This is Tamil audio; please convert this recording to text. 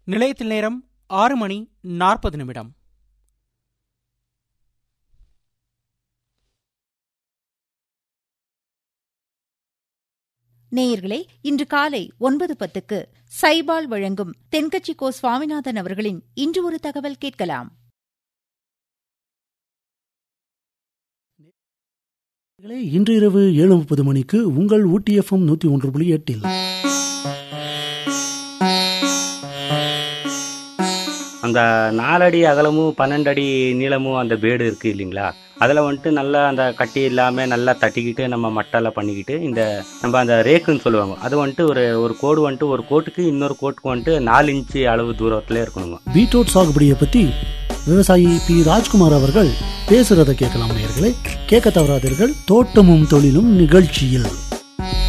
நிலையத்தில் நேரம் ஆறு மணி நாற்பது நிமிடம் நேயர்களே இன்று காலை ஒன்பது பத்துக்கு சைபால் வழங்கும் தென்கட்சி கோ சுவாமிநாதன் அவர்களின் இன்று ஒரு தகவல் கேட்கலாம் நேயர்களே, இன்று இரவு ஏழு முப்பது மணிக்கு உங்கள் ஊட்டி எஃப்எம் நூத்தி ஒன்று புள்ளி எட்டில் அந்த நாலடி அகலமும் பன்னெண்டு அடி நீளமும் அந்த பேடு இருக்குது இல்லைங்களா அதில் வந்துட்டு நல்லா அந்த கட்டி இல்லாமல் நல்லா தட்டிக்கிட்டு நம்ம மட்டெல்லாம் பண்ணிக்கிட்டு இந்த நம்ம அந்த ரேக்குன்னு சொல்லுவாங்க அது வந்துட்டு ஒரு ஒரு கோடு வந்துட்டு ஒரு கோட்டுக்கு இன்னொரு கோட்டுக்கு வந்துட்டு நாலு இன்ச்சு அளவு தூரத்தில் இருக்கணுங்க பீட்ரூட் சாகுபடியை பத்தி விவசாயி பி ராஜ்குமார் அவர்கள் பேசுறத கேட்கலாம் நேயர்களே கேட்க தவறாதீர்கள் தோட்டமும் தொழிலும் நிகழ்ச்சியில்